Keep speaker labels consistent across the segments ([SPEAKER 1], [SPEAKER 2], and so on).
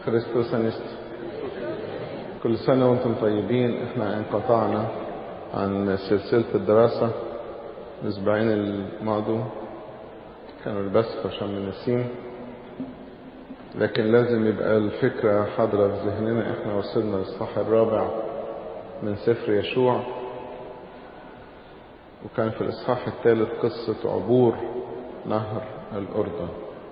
[SPEAKER 1] خريستوس أنست كل سنة وانتم طيبين احنا انقطعنا عن سلسلة الدراسة الأسبوعين الماضوا كانوا البث عشان من السين لكن لازم يبقى الفكرة حاضرة في ذهننا احنا وصلنا للصح الرابع من سفر يشوع وكان في الإصحاح الثالث قصة عبور نهر الأردن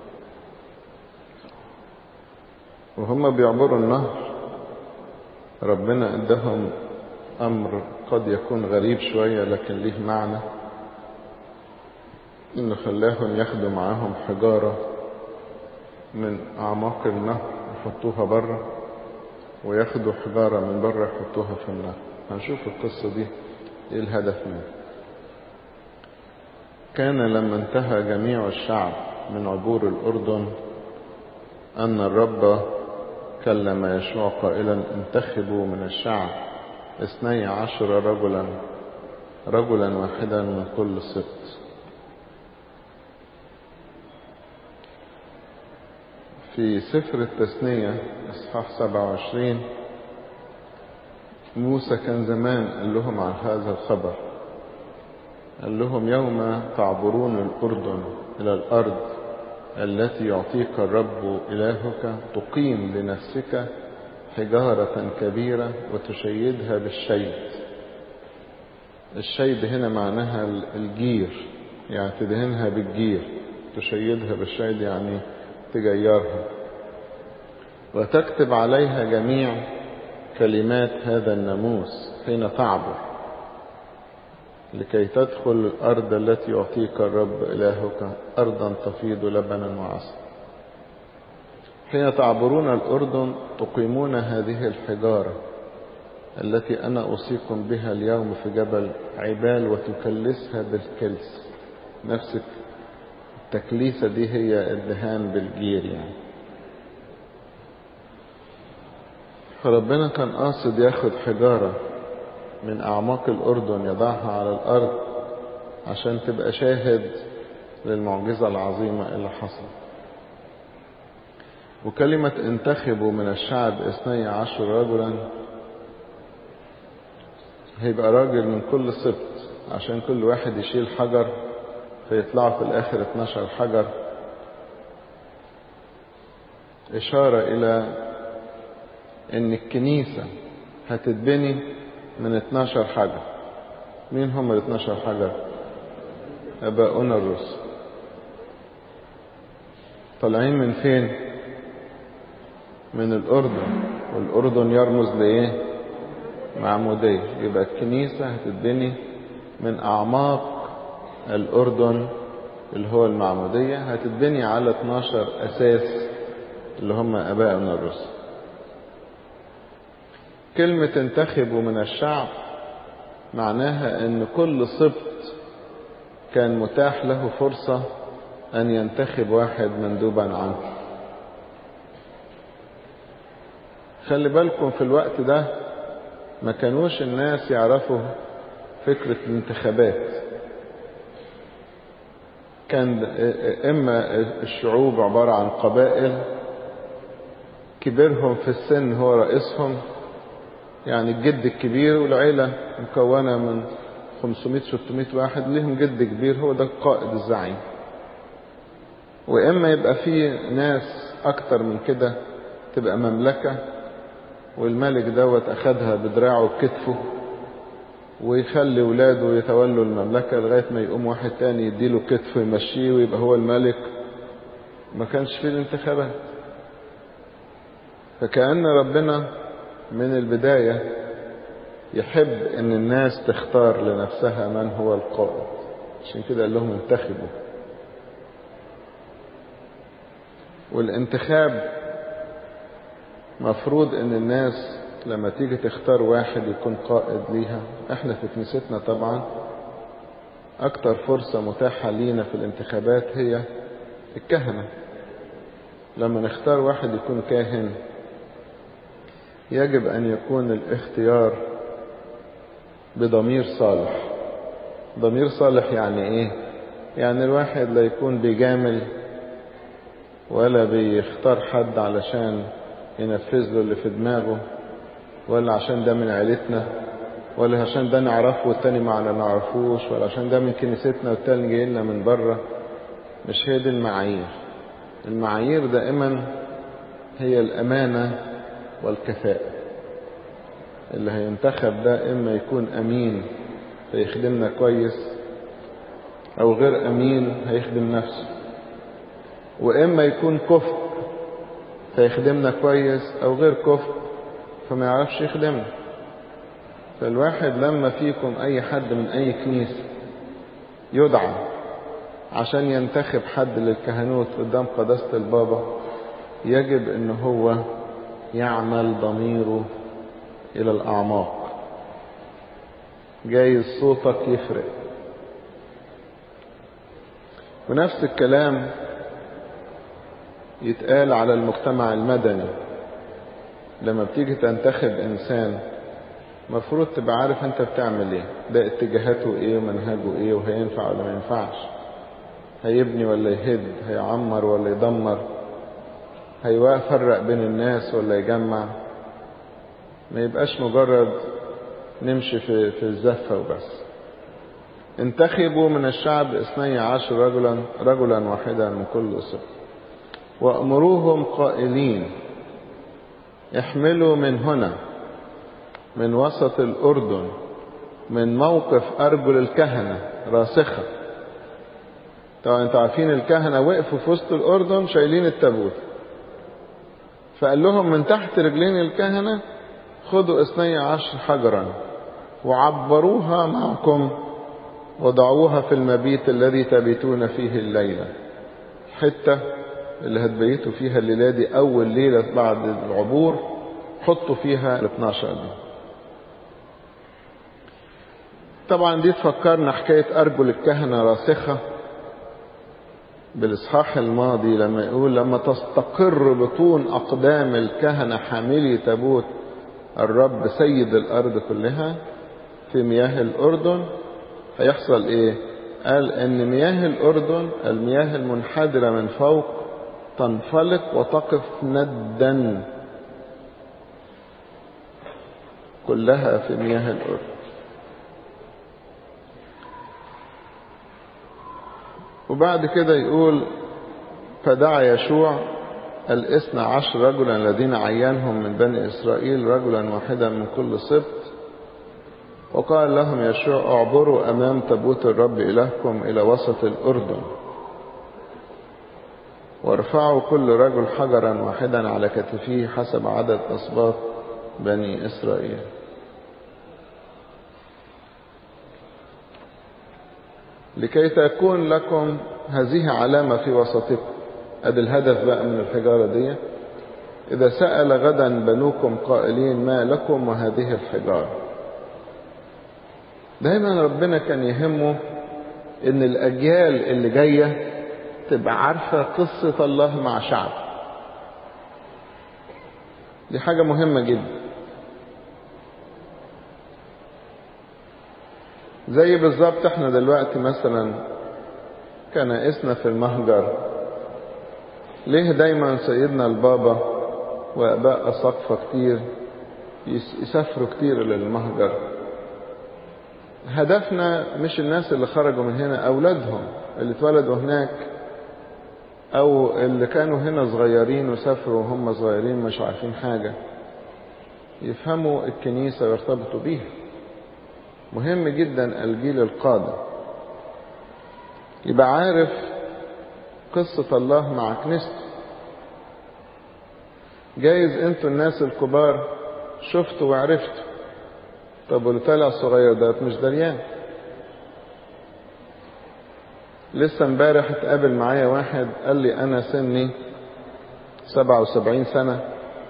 [SPEAKER 1] وهم بيعبروا النهر ربنا ادهم أمر قد يكون غريب شوية لكن ليه معنى إنه خلاهم ياخدوا معاهم حجارة من أعماق النهر يحطوها بره وياخدوا حجارة من بره يحطوها في النهر هنشوف القصة دي ايه الهدف منها كان لما انتهى جميع الشعب من عبور الأردن أن الرب كلم يشوع قائلا انتخبوا من الشعب اثني عشر رجلا رجلا واحدا من كل سبط في سفر التثنية اصحاح 27 موسى كان زمان قال لهم عن هذا الخبر قال لهم يوم تعبرون الأردن إلى الأرض التي يعطيك الرب إلهك تقيم لنفسك حجارة كبيرة وتشيدها بالشيد الشيد هنا معناها الجير يعني تدهنها بالجير تشيدها بالشيد يعني تجيرها وتكتب عليها جميع كلمات هذا الناموس حين تعبر لكي تدخل الأرض التي يعطيك الرب إلهك أرضا تفيض لبنا وعسل حين تعبرون الأردن تقيمون هذه الحجارة التي أنا أوصيكم بها اليوم في جبل عبال وتكلسها بالكلس نفس التكليسة دي هي الدهان بالجير يعني فربنا كان قاصد ياخد حجارة من أعماق الأردن يضعها على الأرض عشان تبقى شاهد للمعجزة العظيمة اللي حصلت وكلمة انتخبوا من الشعب اثني عشر رجلا هيبقى راجل من كل سبط عشان كل واحد يشيل حجر فيطلعوا في الآخر 12 حجر إشارة إلى إن الكنيسة هتتبني من 12 حجر مين هم ال 12 حجر أباؤنا الرسل طالعين من فين من الأردن والأردن يرمز لإيه معمودية يبقى الكنيسة هتتبني من أعماق الأردن اللي هو المعمودية هتتبني على 12 أساس اللي هم أبائنا الرسل كلمة انتخبوا من الشعب معناها ان كل سبط كان متاح له فرصة ان ينتخب واحد مندوبا عنه خلي بالكم في الوقت ده ما كانوش الناس يعرفوا فكرة الانتخابات كان اما الشعوب عبارة عن قبائل كبيرهم في السن هو رئيسهم يعني الجد الكبير والعيلة مكونة من 500 600 واحد ليهم جد كبير هو ده القائد الزعيم وإما يبقى في ناس أكتر من كده تبقى مملكة والملك دوت أخدها بدراعه وكتفه ويخلي ولاده يتولوا المملكة لغاية ما يقوم واحد تاني يديله كتفه يمشيه ويبقى هو الملك ما كانش فيه الانتخابات فكأن ربنا من البداية يحب ان الناس تختار لنفسها من هو القائد عشان كده قال لهم انتخبوا والانتخاب مفروض ان الناس لما تيجي تختار واحد يكون قائد ليها احنا في كنيستنا طبعا اكتر فرصة متاحة لينا في الانتخابات هي الكهنة لما نختار واحد يكون كاهن يجب أن يكون الاختيار بضمير صالح ضمير صالح يعني إيه؟ يعني الواحد لا يكون بيجامل ولا بيختار حد علشان ينفذ له اللي في دماغه ولا عشان ده من عيلتنا ولا عشان ده نعرفه والتاني ما نعرفوش ولا عشان ده من كنيستنا والتاني جاي لنا من بره مش هي دي المعايير المعايير دائما هي الأمانة والكفاءة اللي هينتخب ده إما يكون أمين فيخدمنا كويس أو غير أمين هيخدم نفسه وإما يكون كفء فيخدمنا كويس أو غير كفء فما يعرفش يخدمنا فالواحد لما فيكم أي حد من أي كنيسة يدعى عشان ينتخب حد للكهنوت قدام قداسة البابا يجب ان هو يعمل ضميره الى الاعماق جايز صوتك يفرق ونفس الكلام يتقال على المجتمع المدني لما بتيجي تنتخب انسان مفروض تبقى عارف انت بتعمل ايه ده اتجاهاته ايه ومنهجه ايه وهينفع ولا ما ينفعش هيبني ولا يهد هيعمر ولا يدمر هيفرق بين الناس ولا يجمع ما يبقاش مجرد نمشي في, في الزفة وبس انتخبوا من الشعب اثني عشر رجلا رجلا واحدا من كل أسر وأمروهم قائلين احملوا من هنا من وسط الأردن من موقف أرجل الكهنة راسخة طبعا انتوا عارفين الكهنة وقفوا في وسط الأردن شايلين التابوت فقال لهم من تحت رجلين الكهنة خذوا اثني عشر حجرا وعبروها معكم وضعوها في المبيت الذي تبيتون فيه الليلة حتة اللي هتبيتوا فيها الليلة دي أول ليلة بعد العبور حطوا فيها ال 12 دي طبعا دي تفكرنا حكاية أرجل الكهنة راسخة بالإصحاح الماضي لما يقول لما تستقر بطون أقدام الكهنة حاملي تابوت الرب سيد الأرض كلها في مياه الأردن هيحصل إيه؟ قال إن مياه الأردن المياه المنحدرة من فوق تنفلق وتقف ندا كلها في مياه الأردن وبعد كده يقول فدعا يشوع الاثنى عشر رجلا الذين عينهم من بني إسرائيل رجلا واحدا من كل سبط وقال لهم يشوع اعبروا أمام تابوت الرب إلهكم إلى وسط الأردن وارفعوا كل رجل حجرا واحدا على كتفيه حسب عدد أسباط بني إسرائيل لكي تكون لكم هذه علامة في وسطكم ادي الهدف بقى من الحجارة دي إذا سأل غدا بنوكم قائلين ما لكم وهذه الحجارة دايما ربنا كان يهمه ان الأجيال اللي جاية تبقى عارفة قصة الله مع شعب دي حاجة مهمة جدا زي بالظبط احنا دلوقتي مثلا كنائسنا في المهجر ليه دايما سيدنا البابا واباء اساقفه كتير يسافروا كتير للمهجر هدفنا مش الناس اللي خرجوا من هنا اولادهم اللي اتولدوا هناك او اللي كانوا هنا صغيرين وسافروا وهم صغيرين مش عارفين حاجه يفهموا الكنيسه ويرتبطوا بيها مهم جدا الجيل القادم يبقى عارف قصة الله مع كنيسته جايز انتوا الناس الكبار شفتوا وعرفتوا طب واللي طالع صغير ده مش دريان لسه امبارح اتقابل معايا واحد قال لي انا سني سبعة وسبعين سنة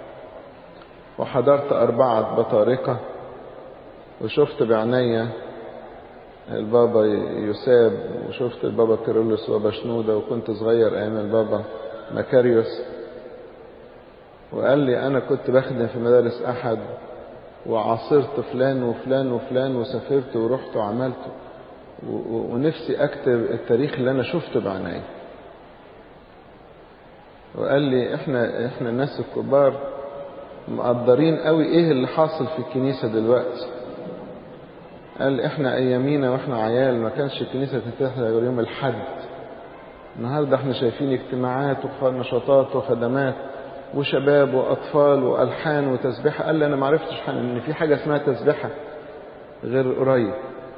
[SPEAKER 1] وحضرت أربعة بطارقة وشفت بعناية البابا يساب وشفت البابا كيرلس وبابا شنودة وكنت صغير أيام البابا مكاريوس وقال لي أنا كنت بخدم في مدارس أحد وعاصرت فلان وفلان وفلان وسافرت ورحت وعملت ونفسي أكتب التاريخ اللي أنا شفته بعناية وقال لي إحنا إحنا الناس الكبار مقدرين قوي ايه اللي حاصل في الكنيسة دلوقتي قال احنا ايامينا واحنا عيال ما كانش الكنيسة تفتح غير يوم الحد النهاردة احنا شايفين اجتماعات ونشاطات وخدمات وشباب واطفال والحان وتسبيحة قال لي انا ما عرفتش ان في حاجة اسمها تسبيحة غير قريب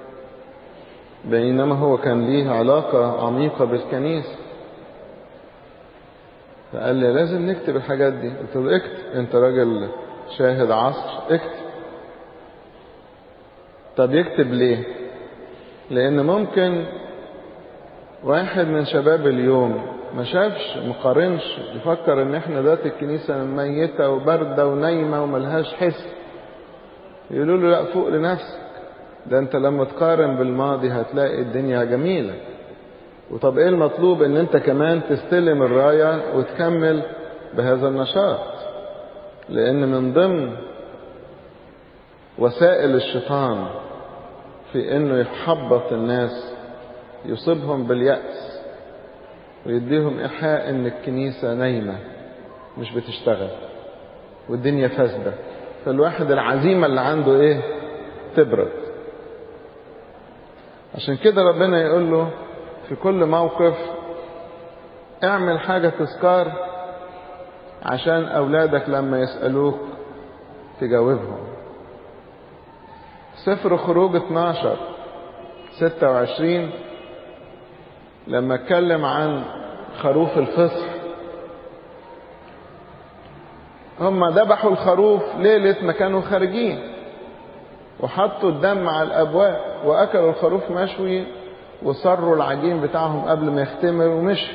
[SPEAKER 1] بينما هو كان ليه علاقة عميقة بالكنيسة فقال لي لازم نكتب الحاجات دي قلت له اكتب انت راجل شاهد عصر اكتب طب يكتب ليه لان ممكن واحد من شباب اليوم ما شافش مقارنش يفكر ان احنا دلوقتي الكنيسة ميتة وباردة ونايمة وملهاش حس يقولوا له لا فوق لنفسك ده انت لما تقارن بالماضي هتلاقي الدنيا جميلة وطب ايه المطلوب ان انت كمان تستلم الراية وتكمل بهذا النشاط لان من ضمن وسائل الشيطان في انه يحبط الناس يصيبهم باليأس ويديهم إيحاء إن الكنيسة نايمة مش بتشتغل والدنيا فاسدة فالواحد العزيمة اللي عنده إيه تبرد عشان كده ربنا يقول له في كل موقف اعمل حاجة تذكار عشان أولادك لما يسألوك تجاوبهم سفر خروج 12 26 لما اتكلم عن خروف الفصح هم ذبحوا الخروف ليلة ما كانوا خارجين وحطوا الدم على الأبواب وأكلوا الخروف مشوي وصروا العجين بتاعهم قبل ما يختمر ومشي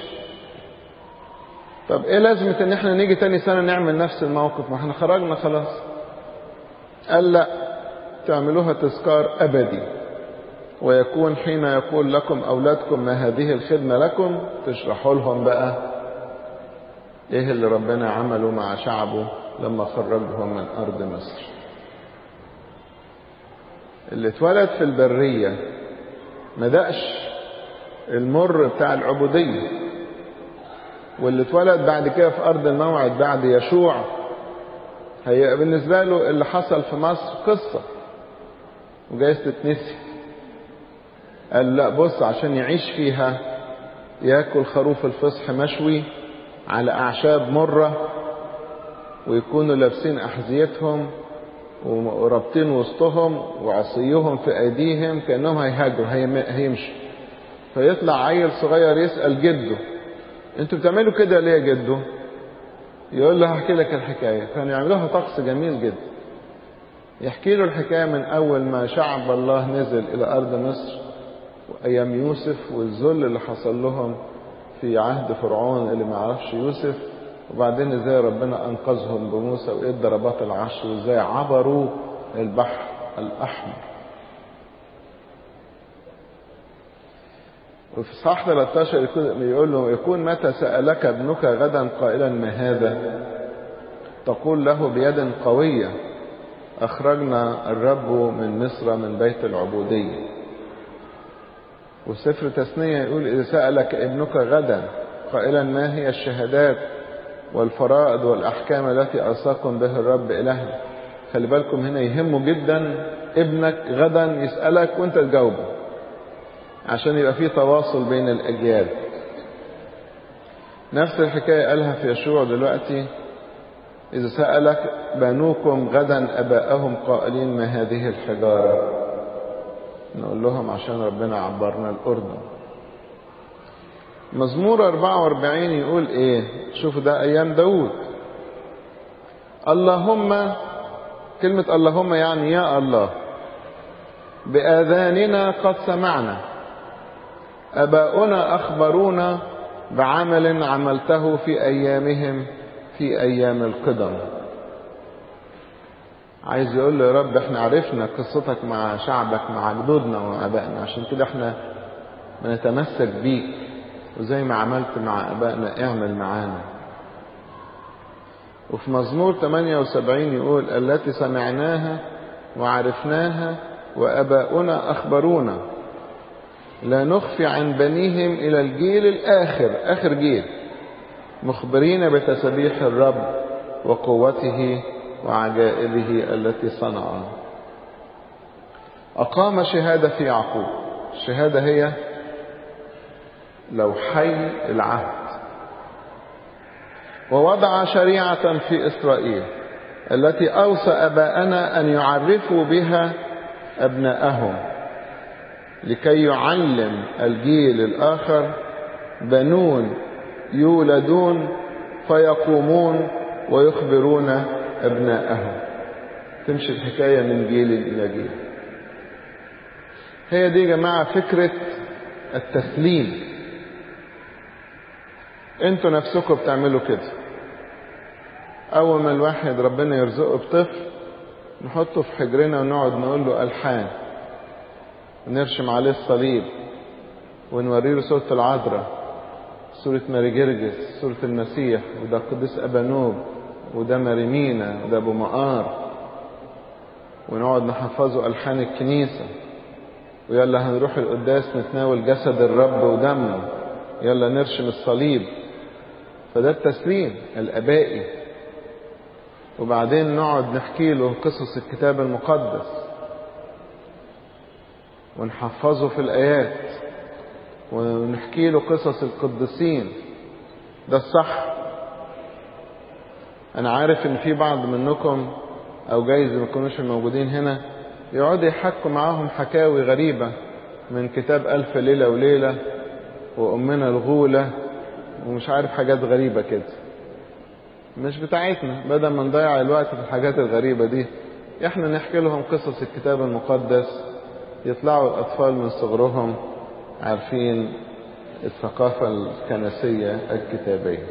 [SPEAKER 1] طب ايه لازمة ان احنا نيجي تاني سنة نعمل نفس الموقف ما احنا خرجنا خلاص قال لا تعملوها تذكار أبدي ويكون حين يقول لكم أولادكم ما هذه الخدمة لكم تشرحوا لهم بقى إيه اللي ربنا عمله مع شعبه لما خرجهم من أرض مصر اللي اتولد في البرية ما دقش المر بتاع العبودية واللي اتولد بعد كده في أرض الموعد بعد يشوع هي بالنسبة له اللي حصل في مصر قصة وجايز تتنسي قال لا بص عشان يعيش فيها ياكل خروف الفصح مشوي على أعشاب مرة ويكونوا لابسين أحذيتهم ورابطين وسطهم وعصيهم في أيديهم كأنهم هيهاجروا هيمشوا فيطلع عيل صغير يسأل جده انتوا بتعملوا كده ليه يا جده يقول له هحكي لك الحكاية كانوا يعملوها طقس جميل جدا يحكي له الحكاية من أول ما شعب الله نزل إلى أرض مصر وأيام يوسف والذل اللي حصل لهم في عهد فرعون اللي ما عرفش يوسف وبعدين ازاي ربنا أنقذهم بموسى وإيه ضربات العشر وازاي عبروا البحر الأحمر وفي صح 13 يقول له يكون متى سألك ابنك غدا قائلا ما هذا تقول له بيد قوية أخرجنا الرب من مصر من بيت العبودية وسفر تثنية يقول إذا سألك ابنك غدا قائلا ما هي الشهادات والفرائض والأحكام التي أوصاكم به الرب إلهنا خلي بالكم هنا يهمه جدا ابنك غدا يسألك وانت تجاوبه عشان يبقى في تواصل بين الأجيال نفس الحكاية قالها في يشوع دلوقتي إذا سألك بنوكم غدا أباءهم قائلين ما هذه الحجارة نقول لهم عشان ربنا عبرنا الأردن مزمور 44 يقول إيه شوفوا ده أيام داود اللهم كلمة اللهم يعني يا الله بآذاننا قد سمعنا أباؤنا أخبرونا بعمل عملته في أيامهم في أيام القدم عايز يقول له يا رب احنا عرفنا قصتك مع شعبك مع جدودنا وآبائنا عشان كده احنا بنتمسك بيك وزي ما عملت مع آبائنا اعمل معانا وفي مزمور 78 يقول التي سمعناها وعرفناها وأباؤنا أخبرونا لا نخفي عن بنيهم إلى الجيل الآخر آخر جيل مخبرين بتسبيح الرب وقوته وعجائبه التي صنعها أقام شهادة في يعقوب الشهادة هي لو حي العهد ووضع شريعة في إسرائيل التي أوصى أباءنا أن يعرفوا بها أبناءهم لكي يعلم الجيل الآخر بنون يولدون فيقومون ويخبرون أبناءهم تمشي الحكاية من جيل إلى جيل هي دي يا جماعة فكرة التسليم انتوا نفسكم بتعملوا كده اول ما الواحد ربنا يرزقه بطفل نحطه في حجرنا ونقعد نقول له الحان ونرشم عليه الصليب ونوري له سورة العذراء سورة ماري جرجس سورة المسيح وده قديس أبانوب وده ماريمينا وده أبو مقار ونقعد نحفظه ألحان الكنيسة ويلا هنروح القداس نتناول جسد الرب ودمه يلا نرشم الصليب فده التسليم الآبائي وبعدين نقعد نحكي له قصص الكتاب المقدس ونحفظه في الآيات ونحكي له قصص القديسين ده الصح أنا عارف إن في بعض منكم أو جايز ما يكونوش موجودين هنا يقعدوا يحكوا معاهم حكاوي غريبة من كتاب ألف ليلة وليلة وأمنا الغولة ومش عارف حاجات غريبة كده مش بتاعتنا بدل ما نضيع الوقت في الحاجات الغريبة دي احنا نحكي لهم قصص الكتاب المقدس يطلعوا الأطفال من صغرهم عارفين الثقافة الكنسية الكتابية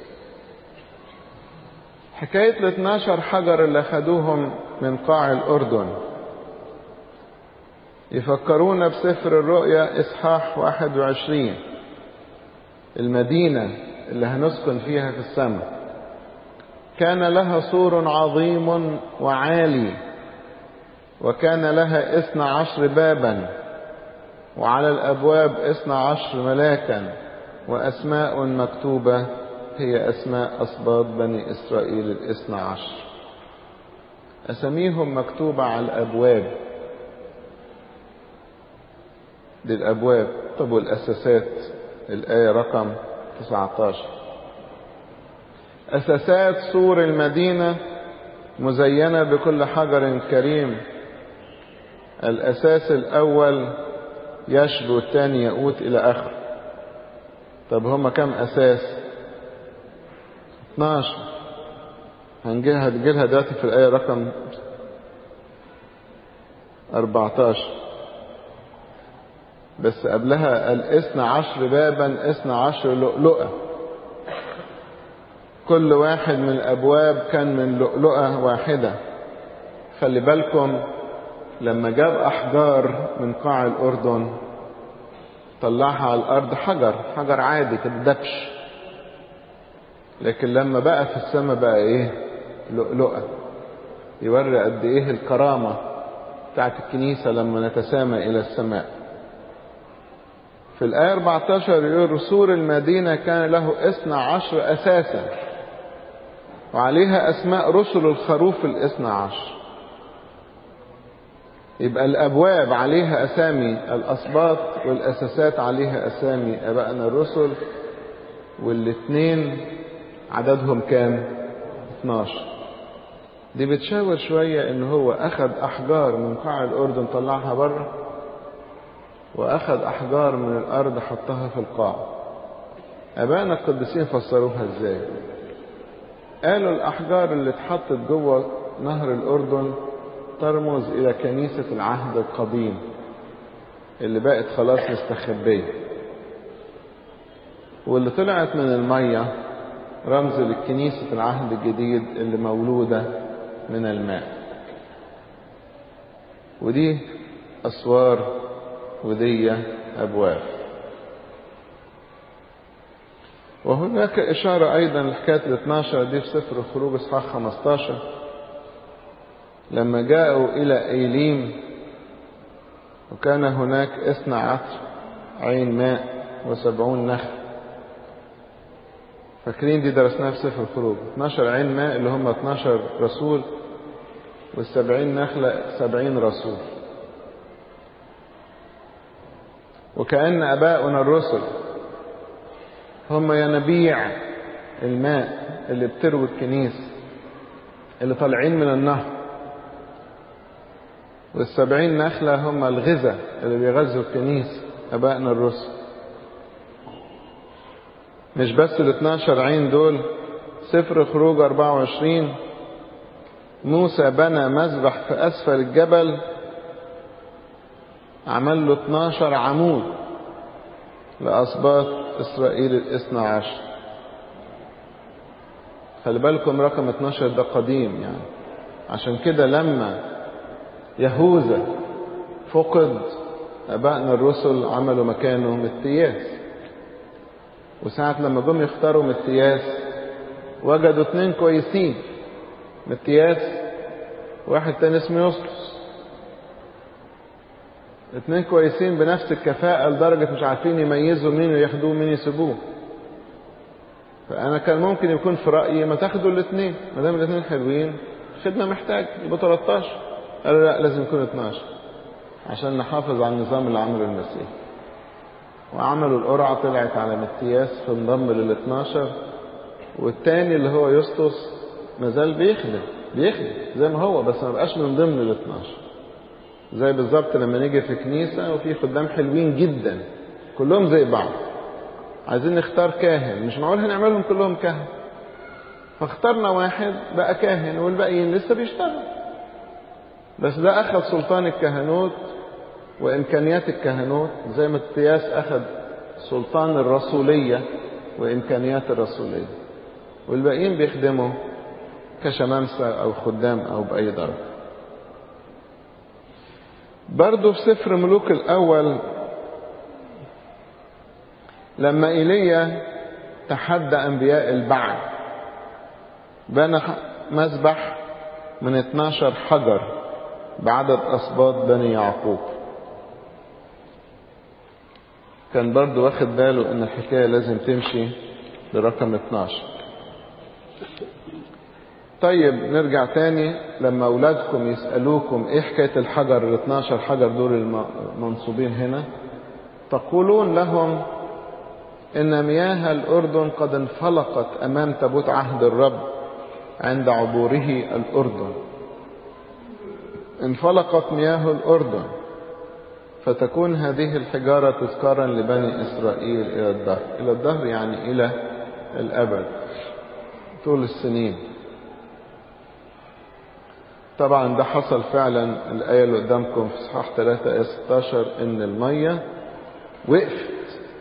[SPEAKER 1] حكاية ال 12 حجر اللي خدوهم من قاع الأردن يفكرونا بسفر الرؤيا إصحاح 21 المدينة اللي هنسكن فيها في السماء كان لها سور عظيم وعالي وكان لها اثنى عشر بابا وعلى الأبواب اثنى عشر ملاكا وأسماء مكتوبة هي أسماء أصباط بني إسرائيل الاثنى عشر أساميهم مكتوبة على الأبواب دي الأبواب طب والأساسات الآية رقم 19 أساسات سور المدينة مزينة بكل حجر كريم الأساس الأول يشبو الثاني يقوت إلى آخر طب هما كم أساس 12 هنجيها هتجيلها دلوقتي في الآية رقم 14 بس قبلها الاثنى عشر بابا اثنى عشر لؤلؤة كل واحد من الأبواب كان من لؤلؤة واحدة خلي بالكم لما جاب أحجار من قاع الأردن طلعها على الأرض حجر حجر عادي كده دبش لكن لما بقى في السماء بقى إيه لؤلؤة يوري قد إيه الكرامة بتاعت الكنيسة لما نتسامى إلى السماء في الآية 14 يقول سور المدينة كان له اثنى عشر أساسا وعليها أسماء رسل الخروف الاثنى عشر يبقى الأبواب عليها أسامي الأسباط والأساسات عليها أسامي أبائنا الرسل والاثنين عددهم كام 12 دي بتشاور شوية ان هو اخذ احجار من قاع الاردن طلعها بره واخذ احجار من الارض حطها في القاع ابائنا القديسين فسروها ازاي قالوا الاحجار اللي اتحطت جوه نهر الاردن ترمز الى كنيسة العهد القديم اللي بقت خلاص مستخبية واللي طلعت من المية رمز لكنيسة العهد الجديد اللي مولودة من الماء ودي أسوار ودي أبواب وهناك إشارة أيضا لحكاية ال 12 دي في سفر الخروج إصحاح 15 لما جاءوا إلى إيليم وكان هناك اثنى عشر عين ماء وسبعون نخل فاكرين دي درسناها في سفر الخروج 12 عين ماء اللي هم 12 رسول والسبعين نخلة سبعين رسول وكأن أباؤنا الرسل هم ينابيع الماء اللي بتروي الكنيسة اللي طالعين من النهر والسبعين نخلة هم الغذاء اللي بيغذوا الكنيسة أبائنا الرسل مش بس ال 12 عين دول سفر خروج 24 موسى بنى مذبح في أسفل الجبل عمل له 12 عمود لأسباط إسرائيل الاثنى عشر خلي بالكم رقم 12 ده قديم يعني عشان كده لما يهوذا فقد أبائنا الرسل عملوا مكانه متياس وساعة لما جم يختاروا متياس وجدوا اتنين كويسين متياس واحد تاني اسمه يسطس اتنين كويسين بنفس الكفاءة لدرجة مش عارفين يميزوا مين وياخدوه ومين يسيبوه فأنا كان ممكن يكون في رأيي ما تاخدوا الاثنين ما دام الاثنين حلوين خدمة محتاج يبقى 13 قالوا لا لازم يكون 12 عشان نحافظ على النظام اللي عمله المسيح وعملوا القرعة طلعت على متياس فانضم لل 12 والتاني اللي هو يسطس مازال بيخدم بيخدم زي ما هو بس ما بقاش من ضمن ال 12 زي بالظبط لما نيجي في كنيسة وفي خدام حلوين جدا كلهم زي بعض عايزين نختار كاهن مش معقول هنعملهم كلهم كهن فاخترنا واحد بقى كاهن والباقيين لسه بيشتغل بس ده أخذ سلطان الكهنوت وإمكانيات الكهنوت زي ما التياس أخذ سلطان الرسولية وإمكانيات الرسولية والباقيين بيخدموا كشمامسة أو خدام أو بأي درجة برضه في سفر ملوك الأول لما إيليا تحدى أنبياء البعل بنى مذبح من 12 حجر بعدد أسباط بني يعقوب كان برضه واخد باله ان الحكاية لازم تمشي برقم 12 طيب نرجع تاني لما أولادكم يسألوكم إيه حكاية الحجر ال 12 حجر دول المنصوبين هنا تقولون لهم إن مياه الأردن قد انفلقت أمام تابوت عهد الرب عند عبوره الأردن انفلقت مياه الأردن فتكون هذه الحجارة تذكارا لبني إسرائيل إلى الدهر إلى الدهر يعني إلى الأبد طول السنين طبعا ده حصل فعلا الآية اللي قدامكم في صحاح 3 آية 16 إن المية وقفت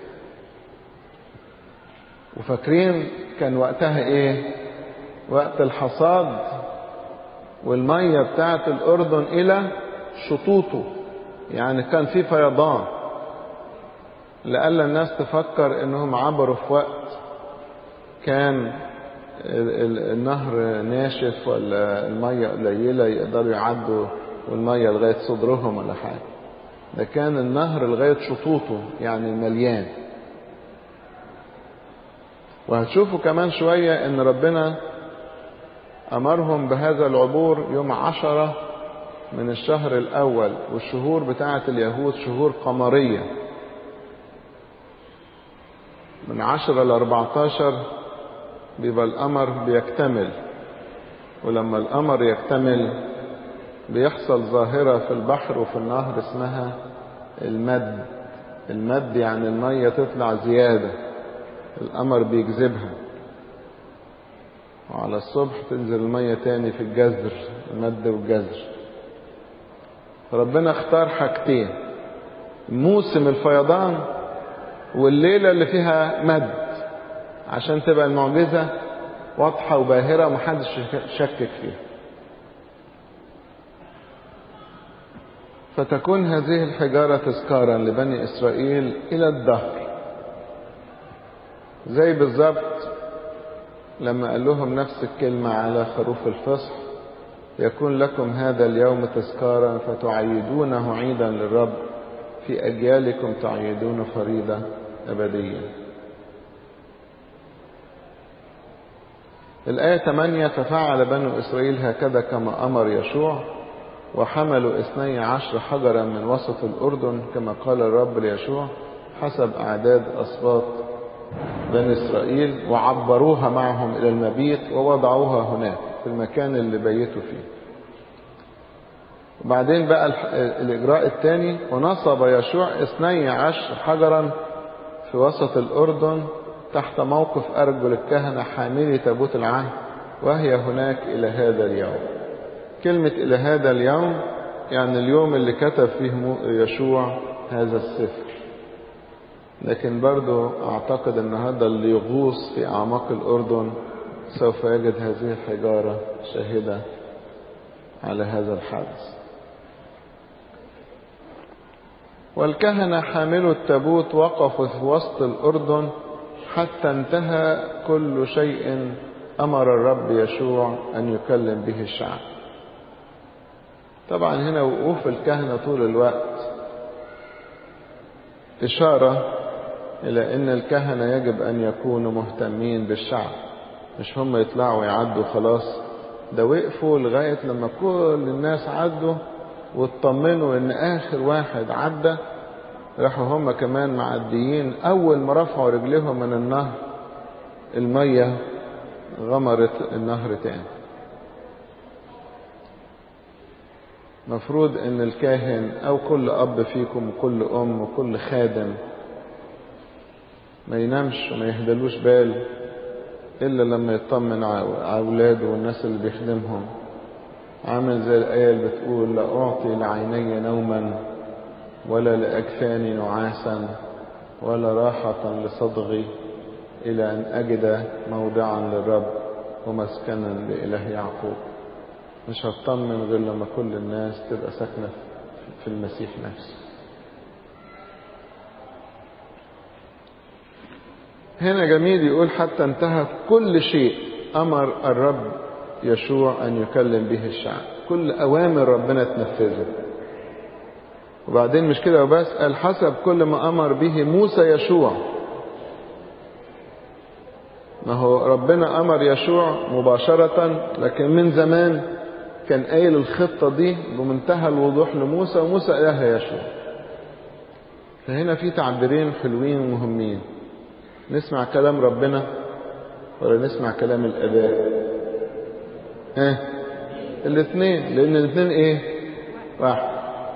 [SPEAKER 1] وفاكرين كان وقتها إيه؟ وقت الحصاد والمية بتاعت الأردن إلى شطوطه يعني كان في فيضان لألا الناس تفكر إنهم عبروا في وقت كان النهر ناشف ولا المية قليلة يقدروا يعدوا والمية لغاية صدرهم ولا حاجة ده كان النهر لغاية شطوطه يعني مليان وهتشوفوا كمان شوية ان ربنا امرهم بهذا العبور يوم عشرة من الشهر الاول والشهور بتاعة اليهود شهور قمرية من عشرة لاربعتاشر بيبقى القمر بيكتمل ولما القمر يكتمل بيحصل ظاهرة في البحر وفي النهر اسمها المد المد يعني المية تطلع زيادة القمر بيجذبها وعلى الصبح تنزل المية تاني في الجزر المد والجزر ربنا اختار حاجتين موسم الفيضان والليلة اللي فيها مد عشان تبقى المعجزة واضحة وباهرة ومحدش شكك فيها فتكون هذه الحجارة تذكارا لبني إسرائيل إلى الدهر زي بالظبط لما قال لهم نفس الكلمة على خروف الفصح يكون لكم هذا اليوم تذكارا فتعيدونه عيدا للرب في أجيالكم تعيدون فريضة أبدية الآية 8 ففعل بنو إسرائيل هكذا كما أمر يشوع وحملوا اثني عشر حجرا من وسط الأردن كما قال الرب ليشوع حسب أعداد أسباط بني إسرائيل وعبروها معهم إلى المبيت ووضعوها هناك في المكان اللي بيتوا فيه وبعدين بقى الإجراء الثاني ونصب يشوع اثني عشر حجرا في وسط الأردن تحت موقف أرجل الكهنة حاملي تابوت العهد وهي هناك إلى هذا اليوم كلمة إلى هذا اليوم يعني اليوم اللي كتب فيه يشوع هذا السفر لكن برضو أعتقد أن هذا اللي يغوص في أعماق الأردن سوف يجد هذه الحجارة شاهدة على هذا الحادث والكهنة حاملوا التابوت وقفوا في وسط الأردن حتى انتهى كل شيء أمر الرب يشوع أن يكلم به الشعب طبعا هنا وقوف الكهنة طول الوقت إشارة إلى أن الكهنة يجب أن يكونوا مهتمين بالشعب مش هم يطلعوا يعدوا خلاص ده وقفوا لغاية لما كل الناس عدوا واطمنوا ان اخر واحد عدى راحوا هم كمان معديين اول ما رفعوا رجليهم من النهر المية غمرت النهر تاني مفروض ان الكاهن او كل اب فيكم وكل ام وكل خادم ما ينامش وما يهدلوش بال الا لما يطمن على اولاده والناس اللي بيخدمهم عامل زي الآية اللي بتقول لا أعطي لعيني نوما ولا لأجفاني نعاسا ولا راحة لصدغي إلى أن أجد موضعا للرب ومسكنا لإله يعقوب مش هطمن غير لما كل الناس تبقى ساكنة في المسيح نفسه هنا جميل يقول حتى انتهى كل شيء أمر الرب يشوع أن يكلم به الشعب كل أوامر ربنا تنفذه وبعدين مش كده وبس قال حسب كل ما أمر به موسى يشوع ما هو ربنا أمر يشوع مباشرة لكن من زمان كان قايل الخطة دي بمنتهى الوضوح لموسى وموسى قالها يشوع فهنا في تعبيرين حلوين ومهمين نسمع كلام ربنا ولا نسمع كلام الآباء ها الاثنين لان الاثنين ايه واحد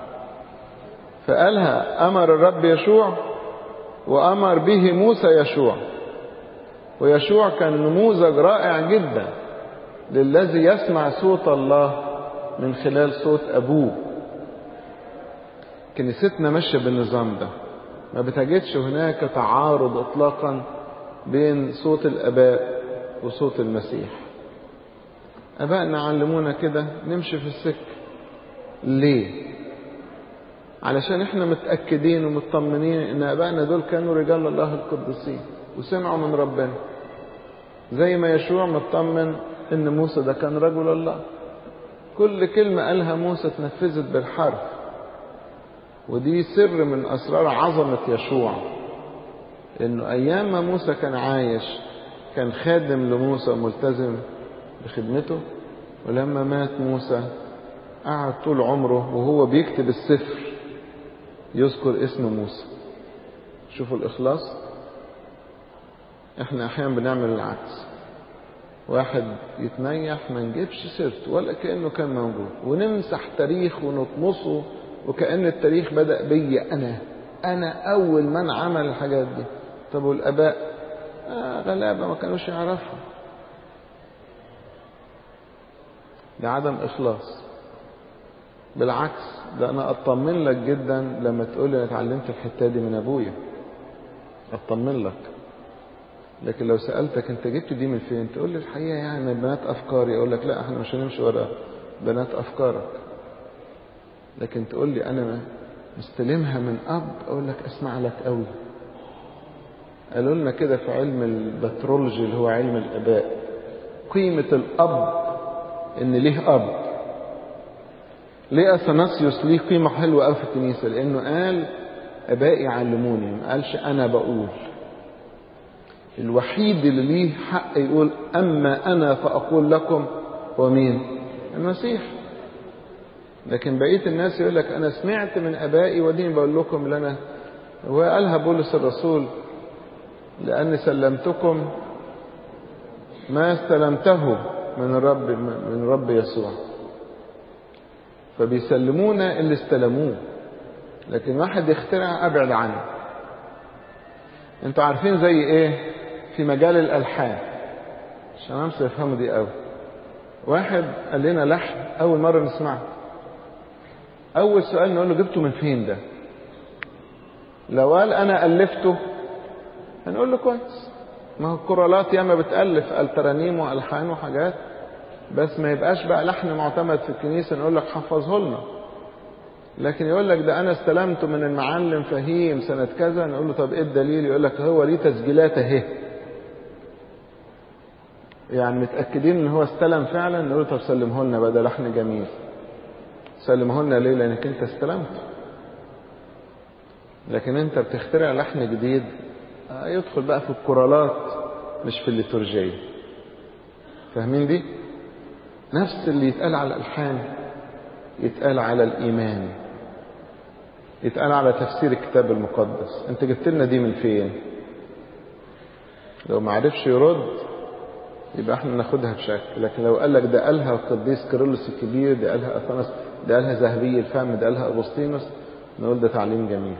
[SPEAKER 1] فقالها امر الرب يشوع وامر به موسى يشوع ويشوع كان نموذج رائع جدا للذي يسمع صوت الله من خلال صوت ابوه كنيستنا ماشيه بالنظام ده ما بتجدش هناك تعارض اطلاقا بين صوت الاباء وصوت المسيح أبائنا علمونا كده نمشي في السكة ليه علشان احنا متأكدين ومطمنين ان أبائنا دول كانوا رجال الله القديسين وسمعوا من ربنا زي ما يشوع مطمن ان موسى ده كان رجل الله كل كلمة قالها موسى اتنفذت بالحرف ودي سر من أسرار عظمة يشوع انه ايام ما موسى كان عايش كان خادم لموسى ملتزم بخدمته ولما مات موسى قعد طول عمره وهو بيكتب السفر يذكر اسم موسى شوفوا الإخلاص احنا احيانا بنعمل العكس واحد يتنيح ما نجيبش سيرته ولا كأنه كان موجود ونمسح تاريخ ونطمسه وكأن التاريخ بدأ بيا أنا أنا أول من عمل الحاجات دي طب والآباء آه غلابة ما كانوش يعرفوا ده عدم إخلاص بالعكس ده أنا أطمن لك جدا لما تقول لي أنا اتعلمت الحتة دي من أبويا أطمن لك لكن لو سألتك أنت جبت دي من فين تقول لي الحقيقة يعني بنات أفكاري أقول لك لا احنا مش هنمشي ورا بنات أفكارك لكن تقول لي أنا مستلمها من أب أقول لك أسمع لك قوي قالوا لنا كده في علم البترولوجي اللي هو علم الآباء قيمة الأب إن ليه أب ليه أثناسيوس ليه قيمة حلوة أوي في الكنيسة لأنه قال آبائي علموني ما قالش أنا بقول الوحيد اللي ليه حق يقول أما أنا فأقول لكم هو مين المسيح لكن بقية الناس يقول لك أنا سمعت من أبائي ودين بقول لكم لنا وقالها بولس الرسول لأني سلمتكم ما استلمته من الرب من الرب يسوع فبيسلمونا اللي استلموه لكن واحد يخترع أبعد عنه انتوا عارفين زي ايه في مجال الألحان عشان امسك يفهموا دي قوي واحد قال لنا لحن أول مرة نسمعه أول سؤال نقول له جبته من فين ده لو قال أنا ألفته هنقول له كويس ما هو الكورالات ياما بتألف الترانيم وألحان وحاجات بس ما يبقاش بقى لحن معتمد في الكنيسة نقول لك حفظه لنا لكن يقول لك ده أنا استلمته من المعلم فهيم سنة كذا نقول له طب إيه الدليل يقول لك هو ليه تسجيلات أهي يعني متأكدين إن هو استلم فعلا نقول له طب سلمه لنا بقى ده لحن جميل سلمه لنا ليه لأنك أنت استلمته لكن أنت بتخترع لحن جديد يدخل بقى في الكورالات مش في الليتورجية فاهمين دي نفس اللي يتقال على الألحان يتقال على الإيمان يتقال على تفسير الكتاب المقدس انت جبت لنا دي من فين لو ما عرفش يرد يبقى احنا ناخدها بشكل لكن لو قال لك ده قالها القديس كيرلس الكبير ده قالها اثناس ده قالها ذهبي الفم ده قالها اغسطينوس نقول ده تعليم جميل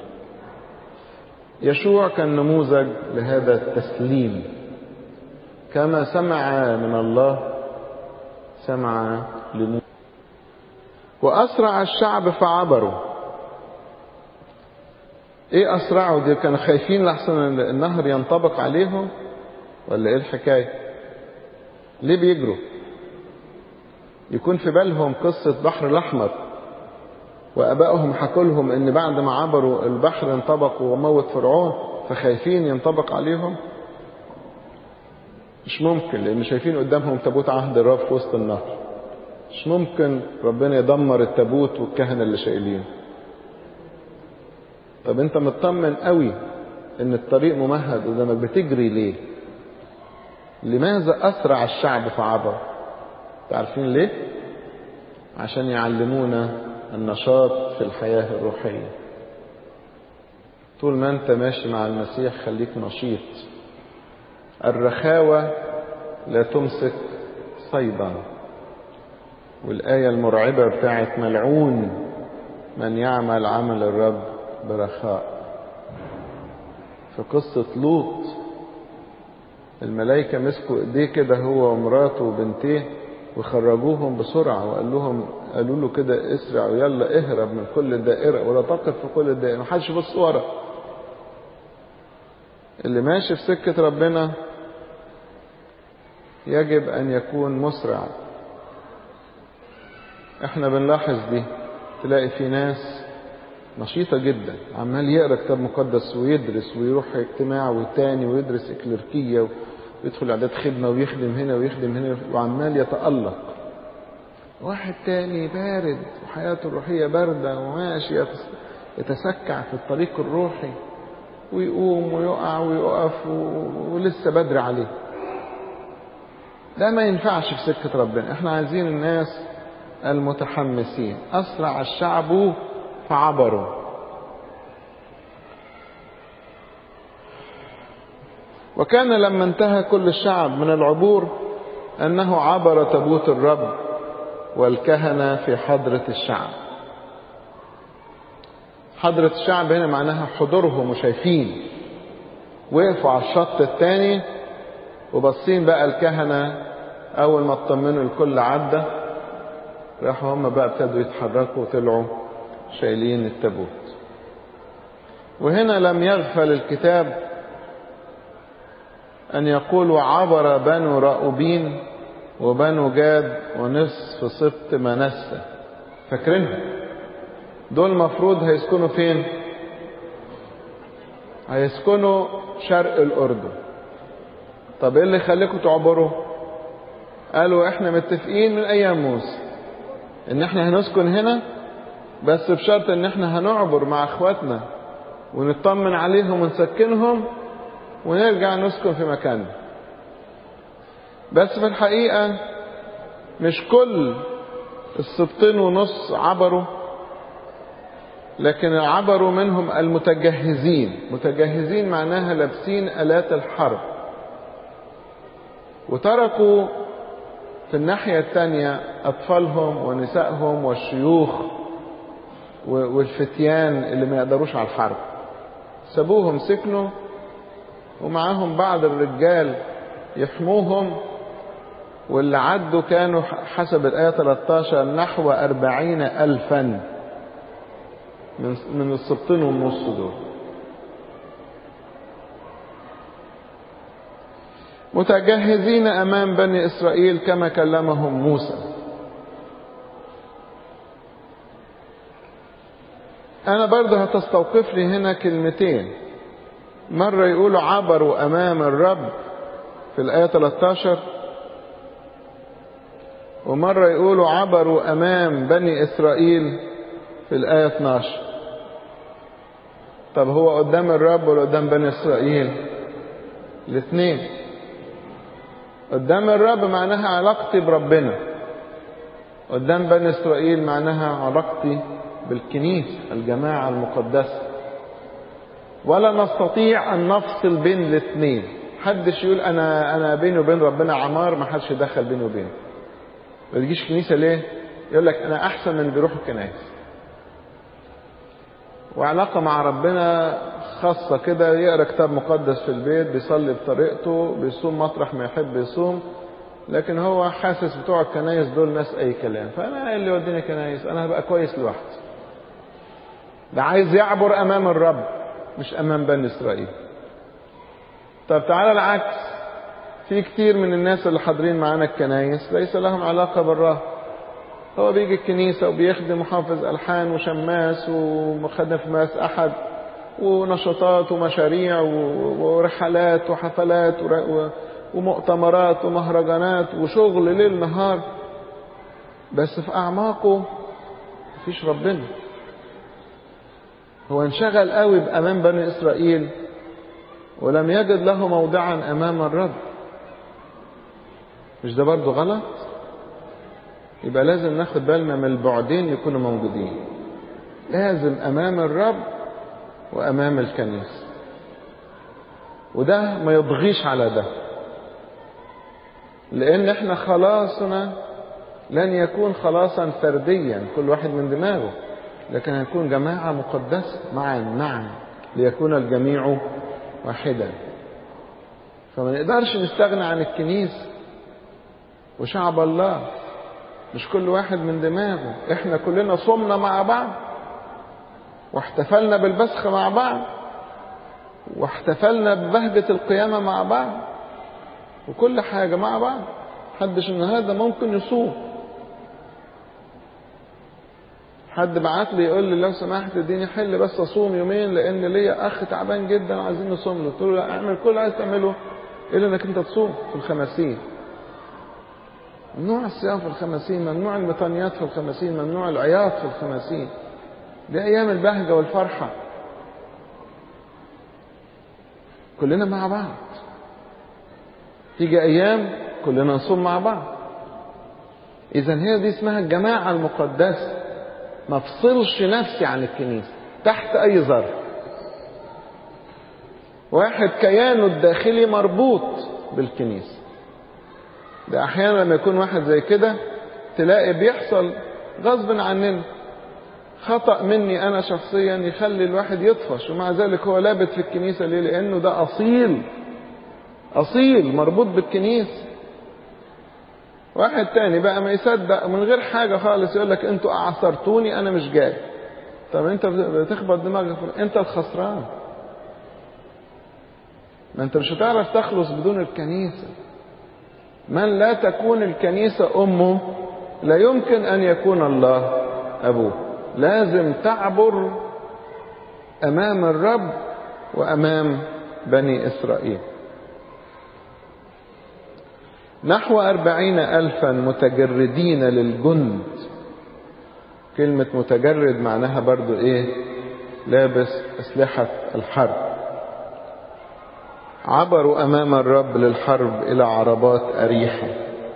[SPEAKER 1] يشوع كان نموذج لهذا التسليم كما سمع من الله سمع لموسى وأسرع الشعب فعبروا ايه أسرعوا دي كانوا خايفين لحسن النهر ينطبق عليهم ولا ايه الحكاية ليه بيجروا يكون في بالهم قصة بحر الأحمر وأبائهم حكوا لهم إن بعد ما عبروا البحر انطبقوا وموت فرعون فخايفين ينطبق عليهم مش ممكن لأن شايفين قدامهم تابوت عهد الرب في وسط النهر مش ممكن ربنا يدمر التابوت والكهنة اللي شايلين طب انت مطمن قوي ان الطريق ممهد قدامك بتجري ليه لماذا اسرع الشعب فعبر تعرفين ليه عشان يعلمونا النشاط في الحياة الروحية طول ما انت ماشي مع المسيح خليك نشيط الرخاوة لا تمسك صيدا والآية المرعبة بتاعت ملعون من يعمل عمل الرب برخاء في قصة لوط الملائكة مسكوا ايديه كده هو ومراته وبنتيه وخرجوهم بسرعة وقال لهم قالوا له كده اسرع ويلا اهرب من كل دائرة ولا تقف في كل دائرة محدش يبص ورا اللي ماشي في سكة ربنا يجب أن يكون مسرع احنا بنلاحظ دي تلاقي في ناس نشيطة جدا عمال يقرا كتاب مقدس ويدرس ويروح اجتماع وتاني ويدرس اكليركية ويدخل اعداد خدمة ويخدم هنا ويخدم هنا وعمال يتألق واحد تاني بارد وحياته الروحية باردة وماشي يتسكع في الطريق الروحي ويقوم ويقع ويقف ولسه بدري عليه ده ما ينفعش في سكة ربنا احنا عايزين الناس المتحمسين أسرع الشعب فعبروا وكان لما انتهى كل الشعب من العبور أنه عبر تابوت الرب والكهنة في حضرة الشعب حضرة الشعب هنا معناها حضورهم وشايفين وقفوا على الشط الثاني وبصين بقى الكهنة أول ما اطمنوا الكل عدى راحوا هم بقى ابتدوا يتحركوا وطلعوا شايلين التابوت وهنا لم يغفل الكتاب أن يقول وعبر بنو رأوبين وبنو جاد ونصف سبط منسى فاكرينهم دول المفروض هيسكنوا فين هيسكنوا شرق الأردن طب ايه اللي يخليكم تعبروا قالوا احنا متفقين من ايام موسى ان احنا هنسكن هنا بس بشرط ان احنا هنعبر مع اخواتنا ونطمن عليهم ونسكنهم ونرجع نسكن في مكاننا بس في الحقيقة مش كل السبطين ونص عبروا لكن عبروا منهم المتجهزين متجهزين معناها لابسين آلات الحرب وتركوا في الناحية الثانية أطفالهم ونسائهم والشيوخ والفتيان اللي ما يقدروش على الحرب سابوهم سكنوا ومعاهم بعض الرجال يحموهم واللي عدوا كانوا حسب الآية 13 نحو أربعين ألفا من من السبطين والنص دول متجهزين أمام بني إسرائيل كما كلمهم موسى أنا برضه هتستوقف لي هنا كلمتين مرة يقولوا عبروا أمام الرب في الآية 13 ومرة يقولوا عبروا أمام بني إسرائيل في الآية 12 طب هو قدام الرب ولا قدام بني إسرائيل الاثنين قدام الرب معناها علاقتي بربنا قدام بني إسرائيل معناها علاقتي بالكنيسة الجماعة المقدسة ولا نستطيع أن نفصل بين الاثنين حدش يقول أنا أنا بيني وبين ربنا عمار ما حدش يدخل بيني وبينه ما تجيش كنيسة ليه؟ يقول لك أنا أحسن من بيروحوا الكنائس وعلاقة مع ربنا خاصة كده يقرأ كتاب مقدس في البيت بيصلي بطريقته بيصوم مطرح ما يحب يصوم لكن هو حاسس بتوع الكنايس دول ناس أي كلام فأنا اللي يوديني كنايس أنا هبقى كويس لوحدي ده عايز يعبر أمام الرب مش أمام بني إسرائيل طب تعالى العكس في كتير من الناس اللي حاضرين معانا الكنايس ليس لهم علاقة بالرب هو بيجي الكنيسة وبيخدم محافظ ألحان وشماس ومخدم في ماس أحد ونشاطات ومشاريع ورحلات وحفلات ومؤتمرات ومهرجانات وشغل ليل نهار بس في أعماقه مفيش ربنا هو انشغل قوي بأمام بني إسرائيل ولم يجد له موضعا أمام الرب مش ده برضه غلط يبقى لازم ناخد بالنا من البعدين يكونوا موجودين لازم أمام الرب وأمام الكنيسة وده ما يضغيش على ده لأن احنا خلاصنا لن يكون خلاصا فرديا كل واحد من دماغه لكن هيكون جماعة مقدسة معا معا ليكون الجميع واحدا فما نقدرش نستغنى عن الكنيسة وشعب الله مش كل واحد من دماغه احنا كلنا صمنا مع بعض واحتفلنا بالبسخ مع بعض واحتفلنا ببهجة القيامة مع بعض وكل حاجة مع بعض حدش النهارده ممكن يصوم حد بعت لي يقول لي لو سمحت اديني حل بس اصوم يومين لان ليا اخ تعبان جدا وعايزين نصوم له قلت له لا اعمل كل اللي عايز تعمله الا انك انت تصوم في الخمسين ممنوع الصيام في الخمسين ممنوع المطانيات في الخمسين ممنوع العياط في الخمسين دي ايام البهجه والفرحه كلنا مع بعض تيجي ايام كلنا نصوم مع بعض اذا هي دي اسمها الجماعه المقدسه ما افصلش نفسي عن الكنيسه تحت اي ظرف واحد كيانه الداخلي مربوط بالكنيسه ده احيانا لما يكون واحد زي كده تلاقي بيحصل غصب عننا خطأ مني أنا شخصيا يخلي الواحد يطفش ومع ذلك هو لابت في الكنيسة ليه؟ لأنه ده أصيل أصيل مربوط بالكنيسة واحد تاني بقى ما يصدق من غير حاجة خالص يقول لك انتوا أعصرتوني أنا مش جاي طب انت بتخبط دماغك انت الخسران ما انت مش هتعرف تخلص بدون الكنيسة من لا تكون الكنيسة أمه لا يمكن أن يكون الله أبوه لازم تعبر أمام الرب وأمام بني إسرائيل نحو أربعين ألفا متجردين للجند كلمة متجرد معناها برضو إيه لابس أسلحة الحرب عبروا أمام الرب للحرب إلى عربات أريحة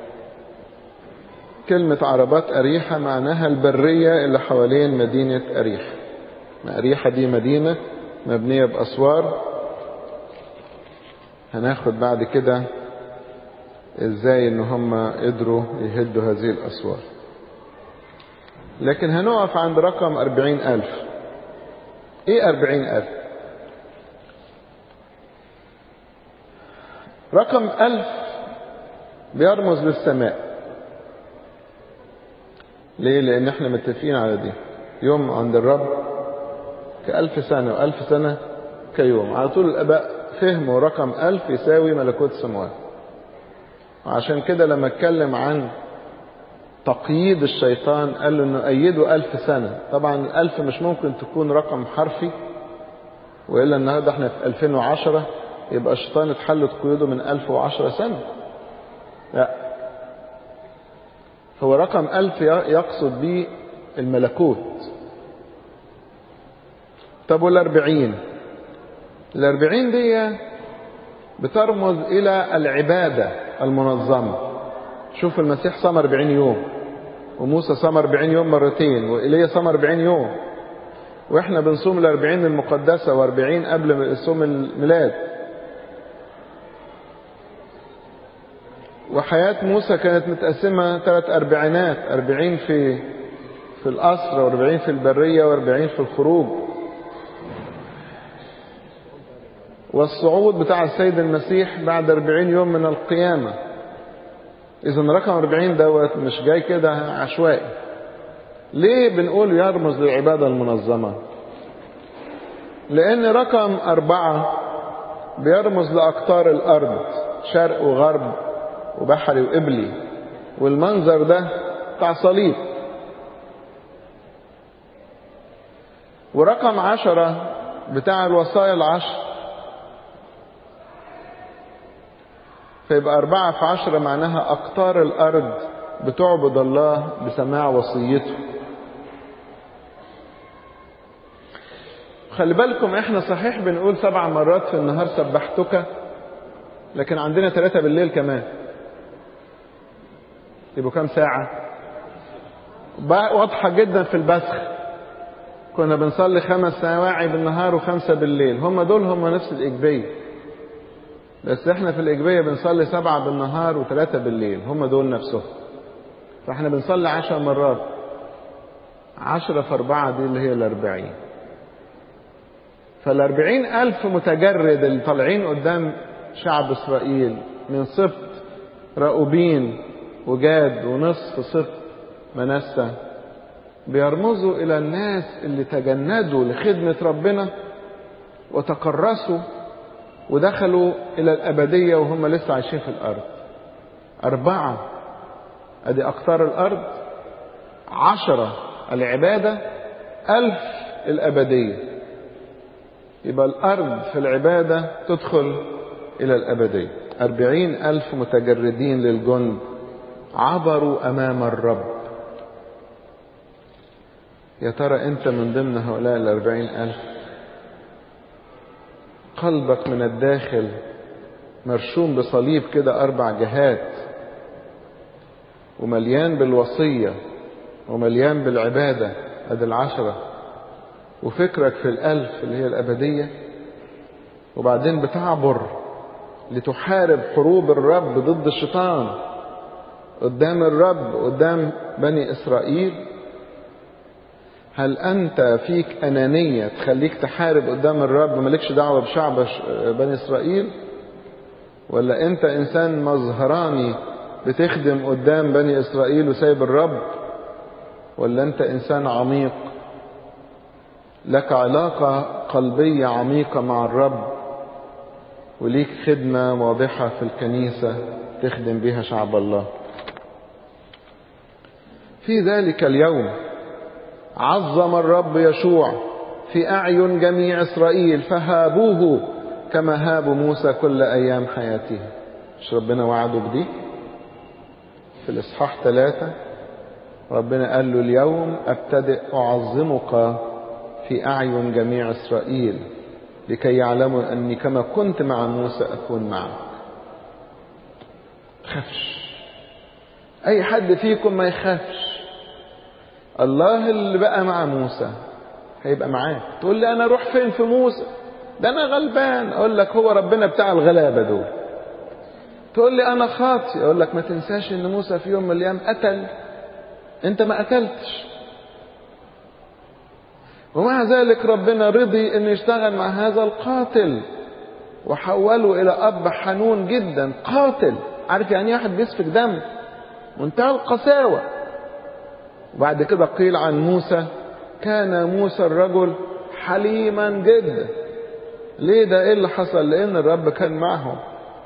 [SPEAKER 1] كلمة عربات أريحة معناها البرية اللي حوالين مدينة أريحة أريحة دي مدينة مبنية بأسوار هناخد بعد كده ازاي ان هم قدروا يهدوا هذه الأسوار لكن هنقف عند رقم أربعين ألف ايه أربعين ألف رقم ألف بيرمز للسماء ليه لأن احنا متفقين على دي يوم عند الرب كألف سنة وألف سنة كيوم على طول الآباء فهموا رقم ألف يساوي ملكوت السماوات وعشان كده لما اتكلم عن تقييد الشيطان قال له انه أيده ألف سنة طبعا الألف مش ممكن تكون رقم حرفي وإلا النهاردة احنا في 2010 يبقى الشيطان اتحلت قيوده من 1010 سنة لا هو رقم ألف يقصد به الملكوت طب والأربعين الأربعين دي بترمز إلى العبادة المنظمة شوف المسيح صام 40 يوم وموسى صام 40 يوم مرتين وإيليا صام 40 يوم واحنا بنصوم الأربعين المقدسة وأربعين قبل صوم الميلاد وحياة موسى كانت متقسمة ثلاث أربعينات أربعين في في الأسر وأربعين في البرية وأربعين في الخروج والصعود بتاع السيد المسيح بعد أربعين يوم من القيامة إذا رقم أربعين دوت مش جاي كده عشوائي ليه بنقول يرمز للعبادة المنظمة لأن رقم أربعة بيرمز لأقطار الأرض شرق وغرب وبحري وقبلي والمنظر ده بتاع صليب ورقم عشرة بتاع الوصايا العشر فيبقى أربعة في عشرة معناها أقطار الأرض بتعبد الله بسماع وصيته خلي بالكم احنا صحيح بنقول سبع مرات في النهار سبحتك لكن عندنا ثلاثة بالليل كمان يبقوا كام ساعة واضحة جدا في البسخ كنا بنصلي خمس سواعي بالنهار وخمسة بالليل هم دول هم نفس الإجبية بس احنا في الإجبية بنصلي سبعة بالنهار وثلاثة بالليل هم دول نفسهم فاحنا بنصلي عشر مرات عشرة في أربعة دي اللي هي الأربعين فالأربعين ألف متجرد اللي طالعين قدام شعب إسرائيل من سبط راؤوبين وجاد ونصف سبط منسى بيرمزوا إلى الناس اللي تجندوا لخدمة ربنا وتكرسوا ودخلوا إلى الأبدية وهم لسه عايشين في الأرض أربعة أدي أقطار الأرض عشرة العبادة ألف الأبدية يبقى الأرض في العبادة تدخل إلى الأبدية أربعين ألف متجردين للجند عبروا أمام الرب يا ترى أنت من ضمن هؤلاء الأربعين ألف قلبك من الداخل مرشوم بصليب كده أربع جهات ومليان بالوصية ومليان بالعبادة أدي العشرة وفكرك في الألف اللي هي الأبدية وبعدين بتعبر لتحارب حروب الرب ضد الشيطان قدام الرب قدام بني إسرائيل هل أنت فيك أنانية تخليك تحارب قدام الرب مالكش دعوة بشعب بني إسرائيل ولا أنت إنسان مظهراني بتخدم قدام بني إسرائيل وسايب الرب ولا أنت إنسان عميق لك علاقة قلبية عميقة مع الرب وليك خدمة واضحة في الكنيسة تخدم بها شعب الله في ذلك اليوم عظم الرب يشوع في أعين جميع إسرائيل فهابوه كما هابوا موسى كل أيام حياته مش ربنا وعده بدي في الإصحاح ثلاثة ربنا قال له اليوم أبتدئ أعظمك في أعين جميع إسرائيل لكي يعلموا أني كما كنت مع موسى أكون معك خافش أي حد فيكم ما يخافش الله اللي بقى مع موسى هيبقى معاك تقول لي أنا أروح فين في موسى ده أنا غلبان أقول لك هو ربنا بتاع الغلابة دول تقول لي أنا خاطي أقول لك ما تنساش إن موسى في يوم من الأيام قتل أنت ما قتلتش ومع ذلك ربنا رضي أن يشتغل مع هذا القاتل وحوله إلى أب حنون جدا قاتل عارف يعني واحد بيسفك دم منتهى القساوة وبعد كده قيل عن موسى كان موسى الرجل حليما جدا ليه ده ايه اللي حصل لان الرب كان معهم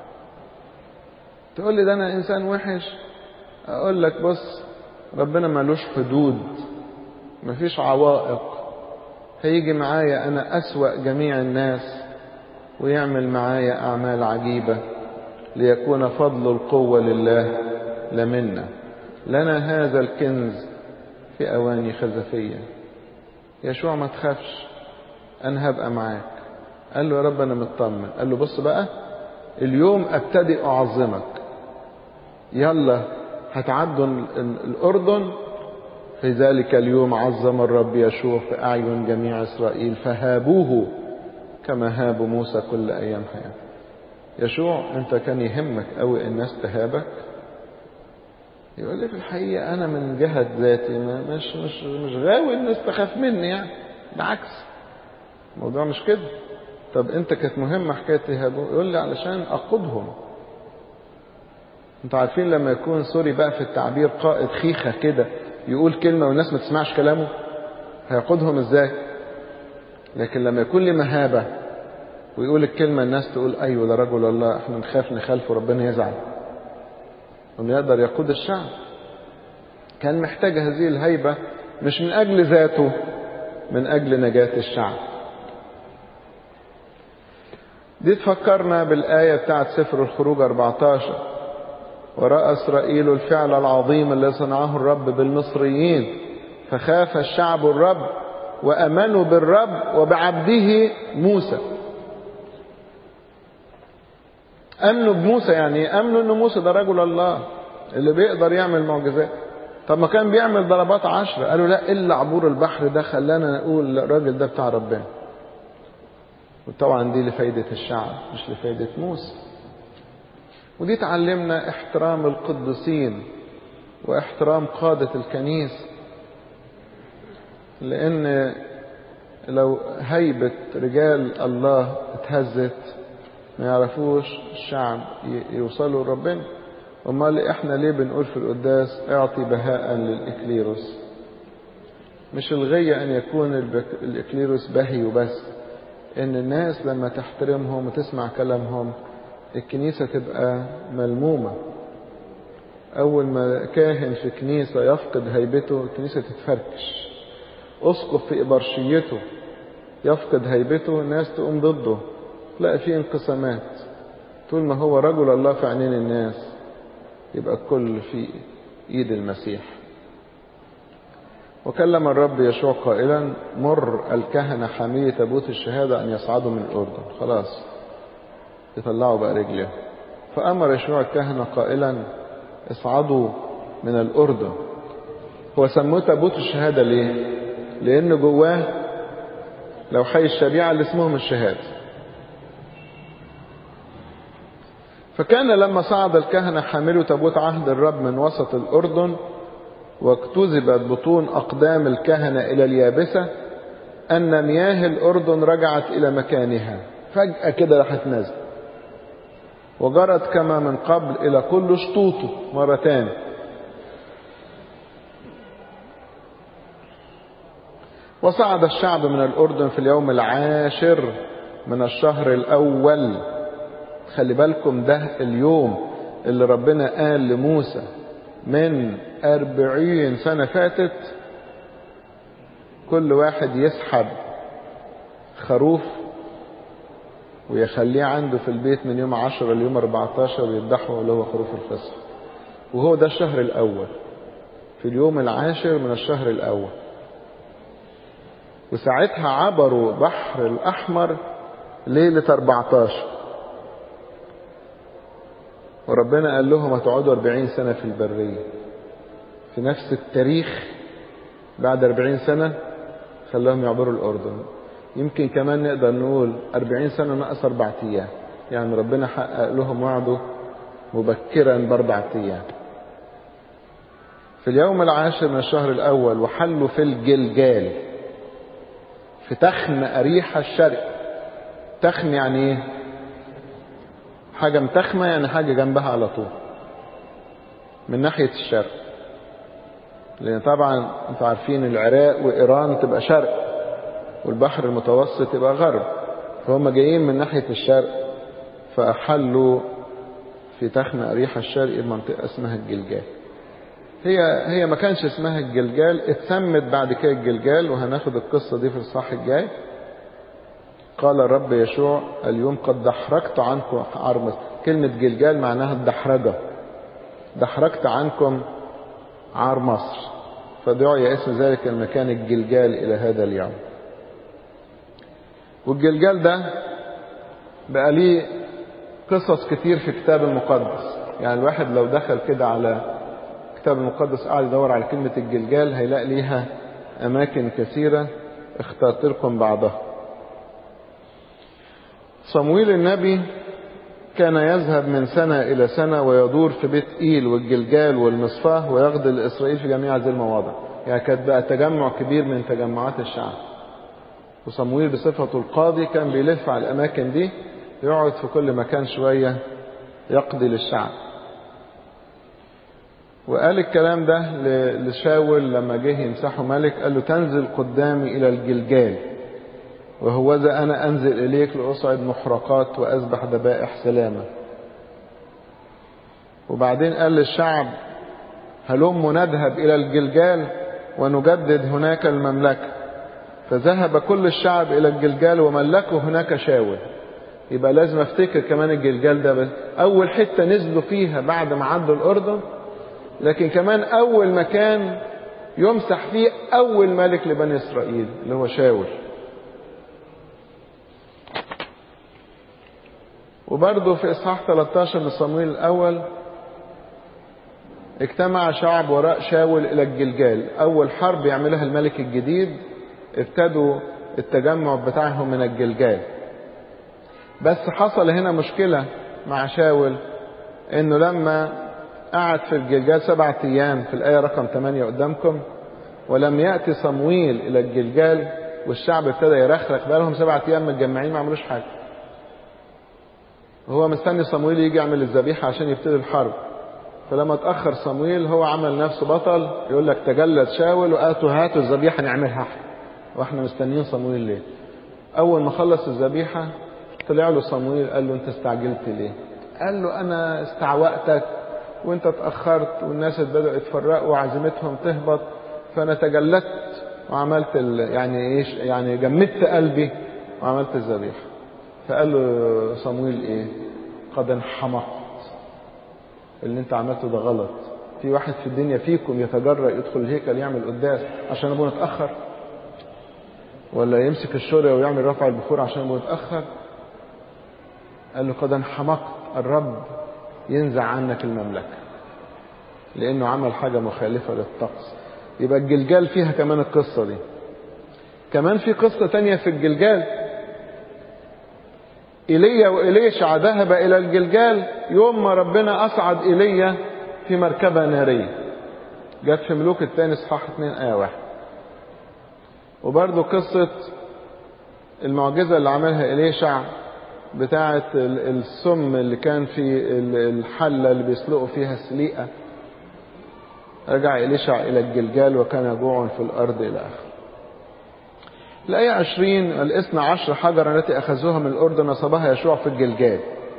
[SPEAKER 1] تقول لي ده انا انسان وحش اقول لك بص ربنا ملوش حدود مفيش عوائق هيجي معايا انا اسوأ جميع الناس ويعمل معايا اعمال عجيبة ليكون فضل القوة لله لمنا لنا هذا الكنز في اواني خزفية يشوع ما تخافش انا هبقى معاك قال له يا رب انا مطمن قال له بص بقى اليوم ابتدئ اعظمك يلا هتعدوا الأردن في ذلك اليوم عظم الرب يشوع في أعين جميع إسرائيل فهابوه كما هابوا موسى كل أيام حياته يشوع أنت كان يهمك أوي الناس تهابك يقول لي في الحقيقة أنا من جهة ذاتي ما مش مش مش غاوي الناس تخاف مني يعني بالعكس الموضوع مش كده طب أنت كانت مهمة حكاية تهابه يقول لي علشان أقودهم انتوا عارفين لما يكون سوري بقى في التعبير قائد خيخة كده يقول كلمة والناس ما تسمعش كلامه هيقودهم ازاي لكن لما يكون لي مهابة ويقول الكلمة الناس تقول ايوه ده رجل الله احنا نخاف نخالفه ربنا يزعل انه يقدر يقود الشعب كان محتاج هذه الهيبة مش من اجل ذاته من اجل نجاة الشعب دي تفكرنا بالآية بتاعت سفر الخروج 14 ورأى إسرائيل الفعل العظيم الذي صنعه الرب بالمصريين فخاف الشعب الرب وأمنوا بالرب وبعبده موسى أمنوا بموسى يعني أمنوا أن موسى ده رجل الله اللي بيقدر يعمل معجزات طب ما كان بيعمل ضربات عشرة قالوا لا إلا عبور البحر ده خلانا نقول الراجل ده بتاع ربنا وطبعا دي لفايدة الشعب مش لفايدة موسى ودي تعلمنا احترام القديسين واحترام قادة الكنيسة لأن لو هيبة رجال الله اتهزت ما يعرفوش الشعب يوصلوا لربنا امال احنا ليه بنقول في القداس اعطي بهاء للإكليروس مش الغية أن يكون الإكليروس بهي وبس إن الناس لما تحترمهم وتسمع كلامهم الكنيسة تبقى ملمومة أول ما كاهن في كنيسة يفقد هيبته الكنيسة تتفركش أسقف في إبرشيته يفقد هيبته الناس تقوم ضده تلاقي فيه انقسامات طول ما هو رجل الله في عينين الناس يبقى الكل في ايد المسيح وكلم الرب يشوع قائلا مر الكهنة حامية تابوت الشهادة أن يصعدوا من الأردن خلاص يطلعوا بقى رجلهم فأمر يشوع الكهنة قائلا اصعدوا من الأردن هو سموه تابوت الشهادة ليه؟ لأن جواه لو حي الشريعة اللي اسمهم الشهادة فكان لما صعد الكهنة حاملوا تابوت عهد الرب من وسط الأردن واجتذبت بطون أقدام الكهنة إلى اليابسة أن مياه الأردن رجعت إلى مكانها فجأة كده راحت نازلة وجرت كما من قبل إلى كل شطوطه مرة تاني وصعد الشعب من الأردن في اليوم العاشر من الشهر الأول خلي بالكم ده اليوم اللي ربنا قال لموسى من أربعين سنة فاتت كل واحد يسحب خروف ويخليه عنده في البيت من يوم عشرة ليوم 14 ويذبحه اللي هو خروف الفصح وهو ده الشهر الأول في اليوم العاشر من الشهر الأول وساعتها عبروا بحر الأحمر ليلة 14 وربنا قال لهم هتقعدوا 40 سنة في البرية في نفس التاريخ بعد 40 سنة خلاهم يعبروا الأردن يمكن كمان نقدر نقول 40 سنة ناقص أربع أيام يعني ربنا حقق لهم وعده مبكرا بأربع أيام في اليوم العاشر من الشهر الأول وحلوا في الجلجال في تخم أريحة الشرق تخم يعني إيه؟ حاجة متخمة يعني حاجة جنبها على طول من ناحية الشرق لأن طبعا أنتوا عارفين العراق وإيران تبقى شرق والبحر المتوسط يبقى غرب فهم جايين من ناحية الشرق فأحلوا في تخم أريحة الشرقي بمنطقة اسمها الجلجال هي هي ما كانش اسمها الجلجال اتسمت بعد كده الجلجال وهناخد القصة دي في الصح الجاي قال الرب يشوع اليوم قد دحرجت عنكم عرمس كلمة جلجال معناها الدحرجة دحرجت عنكم عار مصر فدعي اسم ذلك المكان الجلجال إلى هذا اليوم والجلجال ده بقى ليه قصص كتير في الكتاب المقدس يعني الواحد لو دخل كده على الكتاب المقدس قاعد يدور على كلمة الجلجال هيلاقي ليها أماكن كثيرة اخترت لكم بعضها صمويل النبي كان يذهب من سنة إلى سنة ويدور في بيت إيل والجلجال والمصفاه ويغضي لإسرائيل في جميع هذه المواضع يعني كانت بقى تجمع كبير من تجمعات الشعب وصمويل بصفته القاضي كان بيلف على الأماكن دي يقعد في كل مكان شوية يقضي للشعب وقال الكلام ده لشاول لما جه يمسحه ملك قال له تنزل قدامي إلى الجلجال وهوذا أنا أنزل إليك لأصعد محرقات وأذبح ذبائح سلامة وبعدين قال للشعب هلم نذهب إلى الجلجال ونجدد هناك المملكة فذهب كل الشعب إلى الجلجال وملكوا هناك شاول يبقى لازم افتكر كمان الجلجال ده بس أول حتة نزلوا فيها بعد ما عدوا الأردن لكن كمان أول مكان يمسح فيه أول ملك لبني إسرائيل اللي هو شاول وبرضه في إصحاح 13 من صمويل الأول اجتمع شعب وراء شاول إلى الجلجال أول حرب يعملها الملك الجديد ابتدوا التجمع بتاعهم من الجلجال بس حصل هنا مشكلة مع شاول انه لما قعد في الجلجال سبعة ايام في الآية رقم 8 قدامكم ولم يأتي صمويل إلى الجلجال والشعب ابتدى يرخرخ بقالهم سبعة ايام متجمعين ما عملوش حاجة وهو مستني صمويل يجي يعمل الذبيحة عشان يبتدي الحرب فلما اتأخر صمويل هو عمل نفسه بطل يقول لك تجلد شاول وقاتوا هاتوا الذبيحة نعملها احنا واحنا مستنيين صمويل ليه أول ما خلص الذبيحة طلع له صمويل قال له أنت استعجلت ليه قال له أنا استعوقتك وأنت اتأخرت والناس بدأوا يتفرقوا وعزيمتهم تهبط فأنا تجلدت وعملت ال... يعني إيش يعني جمدت قلبي وعملت الذبيحة فقال له صمويل إيه قد انحمقت اللي أنت عملته ده غلط في واحد في الدنيا فيكم يتجرأ يدخل الهيكل يعمل قداس عشان ابونا اتأخر ولا يمسك الشورى ويعمل رفع البخور عشان ابونا اتأخر قال له قد انحمقت الرب ينزع عنك المملكة لأنه عمل حاجة مخالفة للطقس يبقى الجلجال فيها كمان القصة دي كمان في قصة تانية في الجلجال إيليا وإليشع ذهب إلى الجلجال يوم ما ربنا أصعد إيليا في مركبة نارية جت في ملوك الثاني صحاح 2 آية واحد وبرضه قصة المعجزة اللي عملها إليشع بتاعة السم اللي كان في الحلة اللي بيسلقوا فيها السليقة رجع إليشع إلى الجلجال وكان جوع في الأرض إلى آخره الآية عشرين الاثنى عشر حجرا التي أخذوها من الأردن نصبها يشوع في الجلجال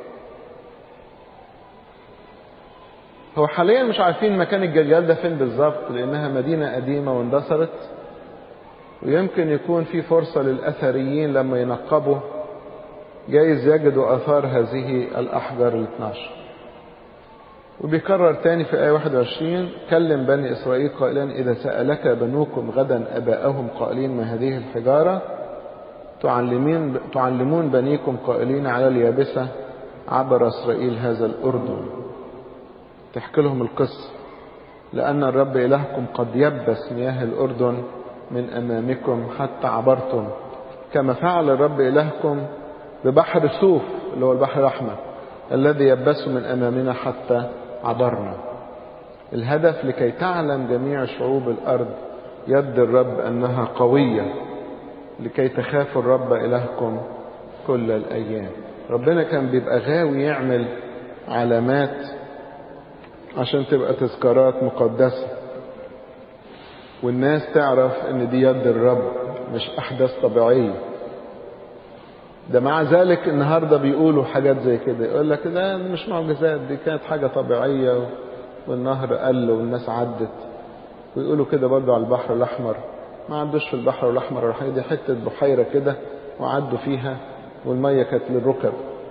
[SPEAKER 1] هو حاليا مش عارفين مكان الجلجال ده فين بالظبط لأنها مدينة قديمة واندثرت ويمكن يكون في فرصة للأثريين لما ينقبوا جايز يجدوا آثار هذه الأحجار ال 12 وبيكرر تاني في آية 21 كلم بني إسرائيل قائلا إذا سألك بنوكم غدا أباءهم قائلين ما هذه الحجارة تعلمين تعلمون بنيكم قائلين على اليابسة عبر إسرائيل هذا الأردن تحكي لهم القصة لأن الرب إلهكم قد يبس مياه الأردن من أمامكم حتى عبرتم كما فعل الرب إلهكم ببحر سوف اللي هو البحر الأحمر الذي يبسه من أمامنا حتى عبرنا الهدف لكي تعلم جميع شعوب الأرض يد الرب أنها قوية لكي تخافوا الرب إلهكم كل الأيام ربنا كان بيبقى غاوي يعمل علامات عشان تبقى تذكارات مقدسة والناس تعرف ان دي يد الرب مش احداث طبيعية ده مع ذلك النهاردة بيقولوا حاجات زي كده يقول لك ده مش معجزات دي كانت حاجة طبيعية والنهر قل والناس عدت ويقولوا كده برضو على البحر الأحمر ما عدوش في البحر الأحمر ولا حاجة دي حتة بحيرة كده وعدوا فيها والمية كانت للركب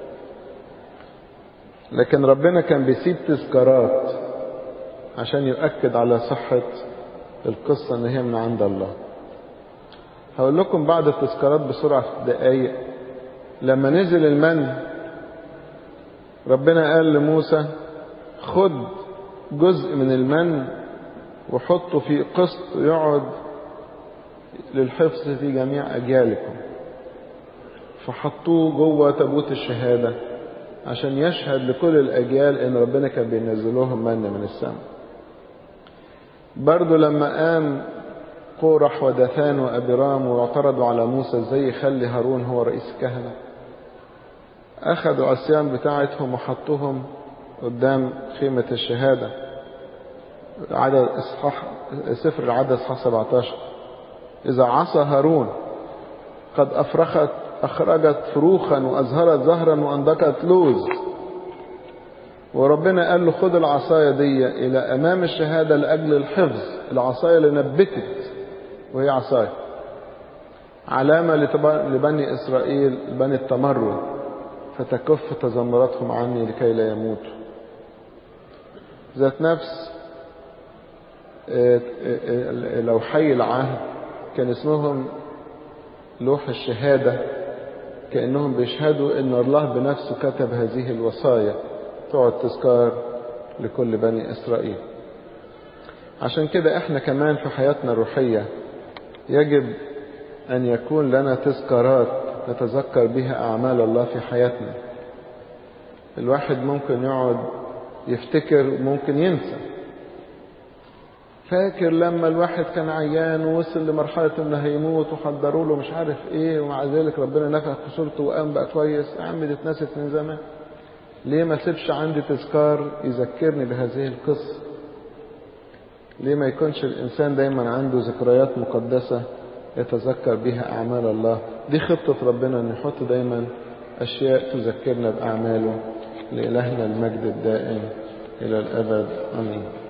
[SPEAKER 1] لكن ربنا كان بيسيب تذكارات عشان يؤكد على صحة القصة ان هي من عند الله هقول لكم بعض التذكارات بسرعة في دقايق لما نزل المن ربنا قال لموسى خد جزء من المن وحطه في قسط يقعد للحفظ في جميع أجيالكم فحطوه جوه تابوت الشهادة عشان يشهد لكل الأجيال إن ربنا كان بينزل لهم من من السماء برضو لما قام قورح ودثان وأبرام واعترضوا على موسى ازاي يخلي هارون هو رئيس الكهنة أخذوا عصيان بتاعتهم وحطوهم قدام خيمة الشهادة عدد إصحاح سفر العدد إصحاح 17 إذا عصى هارون قد أفرخت أخرجت فروخا وأزهرت زهرا وأنضكت لوز وربنا قال له خد العصاية دي إلى أمام الشهادة لأجل الحفظ العصاية اللي نبتت وهي عصاية علامة لبني إسرائيل بني التمرد فتكف تذمراتهم عني لكي لا يموتوا ذات نفس لو حي العهد كان اسمهم لوح الشهادة كأنهم بيشهدوا أن الله بنفسه كتب هذه الوصايا تعد تذكار لكل بني إسرائيل عشان كده احنا كمان في حياتنا الروحية يجب أن يكون لنا تذكارات نتذكر بها أعمال الله في حياتنا الواحد ممكن يقعد يفتكر ممكن ينسى فاكر لما الواحد كان عيان ووصل لمرحلة انه هيموت وحضروا له مش عارف ايه ومع ذلك ربنا نفخ في صورته وقام بقى كويس يا عم دي اتنست من زمان ليه ما سيبش عندي تذكار يذكرني بهذه القصة ليه ما يكونش الإنسان دايما عنده ذكريات مقدسة يتذكر بها أعمال الله دي خطة ربنا أن يحط دايما أشياء تذكرنا بأعماله لإلهنا المجد الدائم إلى الأبد آمين